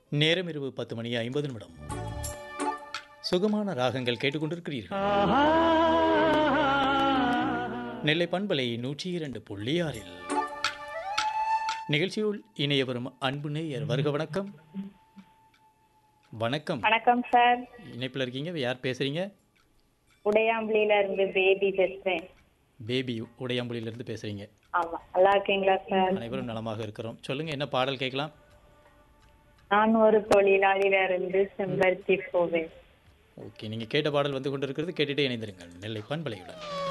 நேரம் இரவு பத்து மணி ஐம்பது நிமிடம் சுகமான ராகங்கள் கேட்டுக்கொண்டிருக்கிறீர்கள் நெல்லை பண்பலை நூற்றி இரண்டு புள்ளி ஆறில் நிகழ்ச்சியுள் இணைய வரும் அன்பு நேயர் வருக வணக்கம் வணக்கம் வணக்கம் சார் இணைப்பில் இருக்கீங்க யார் பேசுறீங்க உடையாம்புலியில இருந்து பேபி பேசுறேன் பேபி உடையாம்புலியிலிருந்து பேசுறீங்க ஆமா நல்லா இருக்கீங்களா சார் அனைவரும் நலமாக இருக்கிறோம் சொல்லுங்க என்ன பாடல் கேட்கலாம் நான் ஒரு தொழிலாளியில இருந்து செம்பருத்தி போவேன் ஓகே நீங்கள் கேட்ட பாடல் வந்து கொண்டிருக்கிறது கேட்டுட்டே இணைந்திருங்கள் நெல்லை பண்பலையுடன்